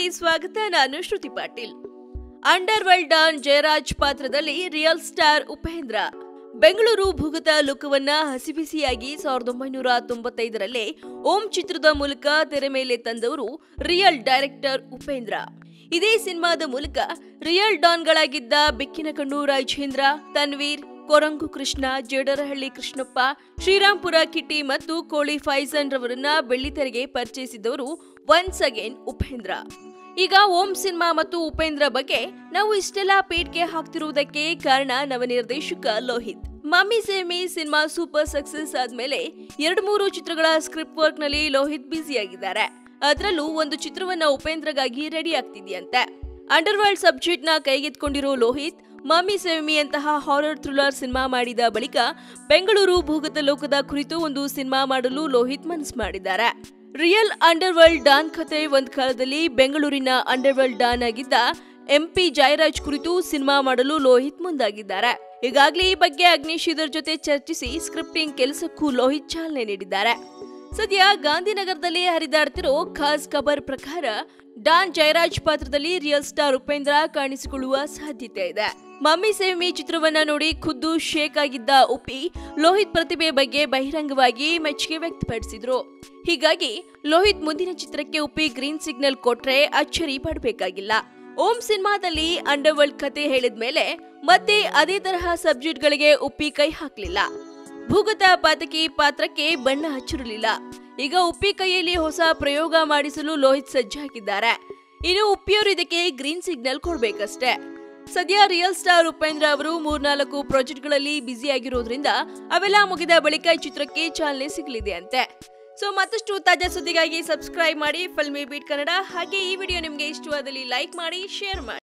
ಸ್ವಾಗತ ನಾನು Shruti Patil underworld don Jayaraj ಪಾತ್ರದಲ್ಲಿ ರಿಯಲ್ ಸ್ಟಾರ್ ಉಪೇಂದ್ರ ಬೆಂಗಳೂರು ಭೂಗತ ಲೋಕವನ್ನ ಹಸಿಬಿಸಿಯಾಗಿ ಸಾವಿರದ ಒಂಬೈನೂರ ತೊಂಬತ್ತೈದರಲ್ಲೇ ಓಂ ಚಿತ್ರದ ಮೂಲಕ ತೆರೆ ಮೇಲೆ ತಂದವರು ರಿಯಲ್ ಡೈರೆಕ್ಟರ್ ಉಪೇಂದ್ರ ಇದೇ ಸಿನಿಮಾದ ಮೂಲಕ ರಿಯಲ್ ಡಾನ್ಗಳಾಗಿದ್ದ ಬೆಕ್ಕಿನ ಕಣ್ಣು ರಾಜೇಂದ್ರ ತನ್ವೀರ್ ಕೊರಂಗು ಕೃಷ್ಣ ಜೇಡರಹಳ್ಳಿ ಕೃಷ್ಣಪ್ಪ ಶ್ರೀರಾಂಪುರ ಕಿಟ್ಟಿ ಮತ್ತು ಕೋಳಿ ಫೈಸನ್ ರವರನ್ನ ಬೆಳ್ಳಿತೆರೆಗೆ ಪರಿಚಯಿಸಿದವರು ಒನ್ಸ್ ಅಗೇನ್ ಉಪೇಂದ್ರ ಈಗ ಓಂ ಸಿನಿಮಾ ಮತ್ತು ಉಪೇಂದ್ರ ಬಗ್ಗೆ ನಾವು ಇಷ್ಟೆಲ್ಲ ಪೇಟ್ಗೆ ಹಾಕ್ತಿರುವುದಕ್ಕೆ ಕಾರಣ ನವನಿರ್ದೇಶಕ Lohith mummy save me cinema super success ಆದ್ಮೇಲೆ ಎರಡು ಮೂರು ಚಿತ್ರಗಳ ಸ್ಕ್ರಿಪ್ಟ್ ವರ್ಕ್ ನಲ್ಲಿ ಲೋಹಿತ್ ಬ್ಯುಸಿಯಾಗಿದ್ದಾರೆ ಅದರಲ್ಲೂ ಒಂದು ಚಿತ್ರವನ್ನ ಉಪೇಂದ್ರಗಾಗಿ ರೆಡಿ ಆಗ್ತಿದೆಯಂತೆ ಅಂಡರ್ ವರ್ಲ್ಡ್ ಸಬ್ಜೆಕ್ಟ್ ನ ಕೈಗೆತ್ಕೊಂಡಿರೋ ಲೋಹಿತ್ ಮಮ್ಮಿ ಸೇಮಿ ಅಂತಹ ಹಾರರ್ ಥ್ರಿಲ್ಲರ್ ಸಿನಿಮಾ ಮಾಡಿದ ಬಳಿಕ ಬೆಂಗಳೂರು ಭೂಗತ ಲೋಕದ ಕುರಿತು ಒಂದು ಸಿನಿಮಾ ಮಾಡಲು ಲೋಹಿತ್ ಮನಸ್ಸು ಮಾಡಿದ್ದಾರೆ ರಿಯಲ್ ಅಂಡರ್ ವರ್ಲ್ಡ್ ಡಾನ್ ಕತೆ ಒಂದ್ ಕಾಲದಲ್ಲಿ ಬೆಂಗಳೂರಿನ ಅಂಡರ್ ವರ್ಲ್ಡ್ ಡಾನ್ ಆಗಿದ್ದ ಎಂಪಿ ಜಯರಾಜ್ ಕುರಿತು ಸಿನಿಮಾ ಮಾಡಲು ಲೋಹಿತ್ ಮುಂದಾಗಿದ್ದಾರೆ ಈಗಾಗಲೇ ಈ ಬಗ್ಗೆ ಅಗ್ನಿಶ್ ಇದರ ಜೊತೆ ಚರ್ಚಿಸಿ ಸ್ಕ್ರಿಪ್ಟಿಂಗ್ ಕೆಲಸಕ್ಕೂ ಲೋಹಿತ್ ಚಾಲನೆ ನೀಡಿದ್ದಾರೆ ಸದ್ಯ ಗಾಂಧಿನಗರದಲ್ಲಿ ಹರಿದಾಡ್ತಿರೋ ಖಾಸ್ ಖಬರ್ ಪ್ರಕಾರ ಡಾನ್ ಜಯರಾಜ್ ಪಾತ್ರದಲ್ಲಿ ರಿಯಲ್ ಸ್ಟಾರ್ ಉಪೇಂದ್ರ ಕಾಣಿಸಿಕೊಳ್ಳುವ ಸಾಧ್ಯತೆ ಇದೆ ಮಮ್ಮಿ ಸೇಮಿ ಚಿತ್ರವನ್ನ ನೋಡಿ ಖುದ್ದು ಶೇಕ್ ಆಗಿದ್ದ ಉಪ್ಪಿ ಲೋಹಿತ್ ಪ್ರತಿಭೆ ಬಗ್ಗೆ ಬಹಿರಂಗವಾಗಿ ಮೆಚ್ಚುಗೆ ವ್ಯಕ್ತಪಡಿಸಿದ್ರು ಹೀಗಾಗಿ ಲೋಹಿತ್ ಮುಂದಿನ ಚಿತ್ರಕ್ಕೆ ಉಪ್ಪಿ ಗ್ರೀನ್ ಸಿಗ್ನಲ್ ಕೊಟ್ರೆ ಅಚ್ಚರಿ ಪಡಬೇಕಾಗಿಲ್ಲ ಓಂ ಸಿನಿಮಾದಲ್ಲಿ ಅಂಡರ್ ವರ್ಲ್ಡ್ ಕತೆ ಹೇಳಿದ್ಮೇಲೆ ಮತ್ತೆ ಅದೇ ತರಹ ಸಬ್ಜೆಕ್ಟ್ಗಳಿಗೆ ಉಪ್ಪಿ ಕೈ ಹಾಕ್ಲಿಲ್ಲ ಭೂಗತ ಪಾತಕಿ ಪಾತ್ರಕ್ಕೆ ಬಣ್ಣ ಹಚ್ಚಿರಲಿಲ್ಲ ಈಗ ಉಪ್ಪಿ ಕೈಯಲ್ಲಿ ಹೊಸ ಪ್ರಯೋಗ ಮಾಡಿಸಲು ಲೋಹಿತ್ ಸಜ್ಜಾಗಿದ್ದಾರೆ ಇನ್ನು ಉಪ್ಪಿಯವರು ಇದಕ್ಕೆ ಗ್ರೀನ್ ಸಿಗ್ನಲ್ ಕೊಡ್ಬೇಕಷ್ಟೇ ಸದ್ಯ ರಿಯಲ್ ಸ್ಟಾರ್ ಉಪೇಂದ್ರ ಅವರು ಮೂರ್ನಾಲ್ಕು ಪ್ರಾಜೆಕ್ಟ್ಗಳಲ್ಲಿ ಬ್ಯುಸಿ ಆಗಿರೋದ್ರಿಂದ ಅವೆಲ್ಲ ಮುಗಿದ ಬಳಿಕ ಈ ಚಿತ್ರಕ್ಕೆ ಚಾಲನೆ ಸಿಗಲಿದೆ ಅಂತೆ ಸೊ ಮತ್ತಷ್ಟು ತಾಜಾ ಸುದ್ದಿಗಾಗಿ ಸಬ್ಸ್ಕ್ರೈಬ್ ಮಾಡಿ ಫಿಲ್ಮಿ ಬೀಟ್ ಕನ್ನಡ ಹಾಗೆ ಈ ವಿಡಿಯೋ ನಿಮಗೆ ಇಷ್ಟವಾದಲ್ಲಿ ಲೈಕ್ ಮಾಡಿ ಶೇರ್ ಮಾಡಿ